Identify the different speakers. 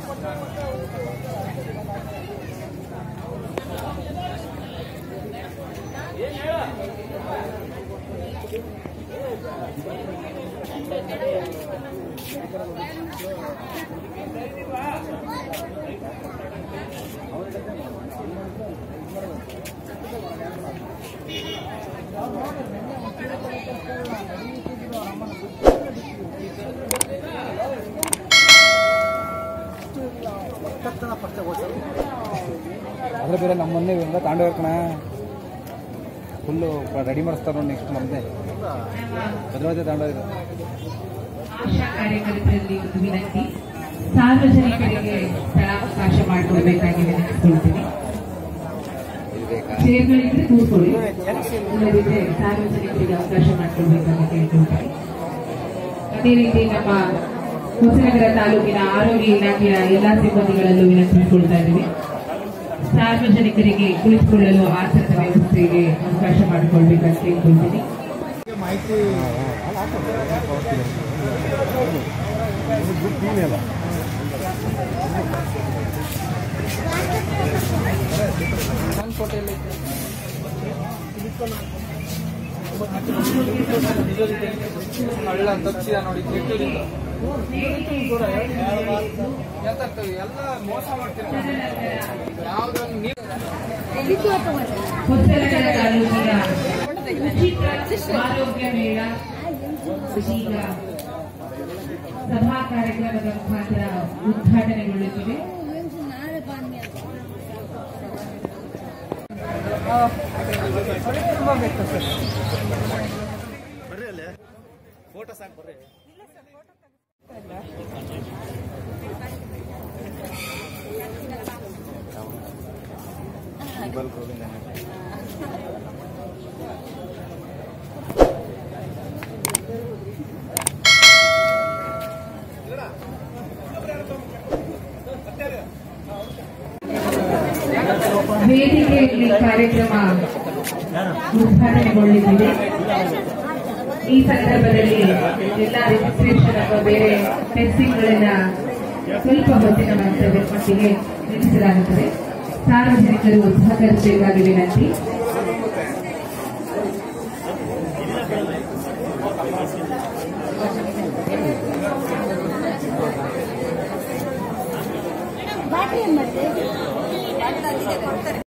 Speaker 1: ಅದ್ರ ಬೇರೆ ನಮ್ಮ ಮೊನ್ನೆ ಇವೆಲ್ಲ ತಾಂಡ ಕಣ ಫುಲ್ಲು ರೆಡಿ ಮಾಡಿಸ್ತಾರೆ ನೋಡಿ ನೆಕ್ಸ್ಟ್ ನಮ್ಮದೇ ಭದ್ರಾವತಿ ತಾಂಡ ಇದು
Speaker 2: ಆಶಾ ಕಾರ್ಯಕರ್ತರಲ್ಲಿ ಒಂದು ವಿನಂತಿ ಸಾರ್ವಜನಿಕರಿಗೆ ಸ್ಥಳಾವಕಾಶ ಮಾಡಿಕೊಡ್ಬೇಕಾಗಿ ವಿನಂತಿಸ್ಕೊಳ್ತೀನಿ ಚೇರ್ಗಳಿದ್ರೆ ಕೂತ್ಕೊಳ್ಳಿ ಇಲ್ಲದಿದ್ರೆ ಸಾರ್ವಜನಿಕರಿಗೆ ಅವಕಾಶ ಮಾಡಿಕೊಡ್ಬೇಕಾಗಿ ಕೇಳ್ಕೊಳ್ತೀನಿ ಅದೇ ರೀತಿ ನಮ್ಮ ಹೊಸನಗರ ತಾಲೂಕಿನ ಆರೋಗ್ಯ ಇಲಾಖೆಯ ಎಲ್ಲಾ ಸಿಬ್ಬಂದಿಗಳಲ್ಲೂ ವಿನಂತಿಸಿಕೊಳ್ತಾ ಇದ್ದೀವಿ ಸಾರ್ವಜನಿಕರಿಗೆ ಕುಳಿತುಕೊಳ್ಳಲು ಆಸನದ ವ್ಯವಸ್ಥೆಗೆ ಅವಕಾಶ ಮಾಡಿಕೊಳ್ಬೇಕಂತ ಕೇಳ್ಕೊಳ್ತೀನಿ
Speaker 1: ಹಳ್ಳ ತಪ್ಪಿಸಿದ ನೋಡಿ ಕಿತ್ತೂರಿಂದ ಎಲ್ಲ ಮೋಸ ಮಾಡ್ತಿರ್ತಾರೆ ಯಾವ್ದೊಂದು ನೀರು
Speaker 2: ಹೊಸನಗರ ತಾಲೂಕಿನ ಉಚಿತ ಆರೋಗ್ಯ ಮೇಳ ಈಗ ಸಭಾ ಕಾರ್ಯಕ್ರಮದ ಮುಖಾಂತರ ಉದ್ಘಾಟನೆಗೊಳ್ಳುತ್ತಿದೆ ವೇದಿಕೆಯಲ್ಲಿ ಕಾರ್ಯಕ್ರಮ ಉದ್ಘಾಟನೆಗೊಳ್ಳುತ್ತಿದೆ ಈ ಸಂದರ್ಭದಲ್ಲಿ ಎಲ್ಲ ರಿಜಿಸ್ಟ್ರೇಷನ್ ಅಥವಾ ಬೇರೆ ಟೆಸ್ಟಿಂಗ್ಗಳನ್ನ ಸ್ವಲ್ಪ ಹೊತ್ತಿನ ಮಟ್ಟಿಗೆ ಮಟ್ಟಿಗೆ ನಿಲ್ಲಿಸಲಾಗುತ್ತದೆ ಸಾರ್ವಜನಿಕರು ಸಹಕರಿಸಬೇಕಾಗಿ ವಿನಂತಿ
Speaker 3: ಬಾಟ್ಲಿ ಏನ್ ಮಾಡ್ತೀವಿ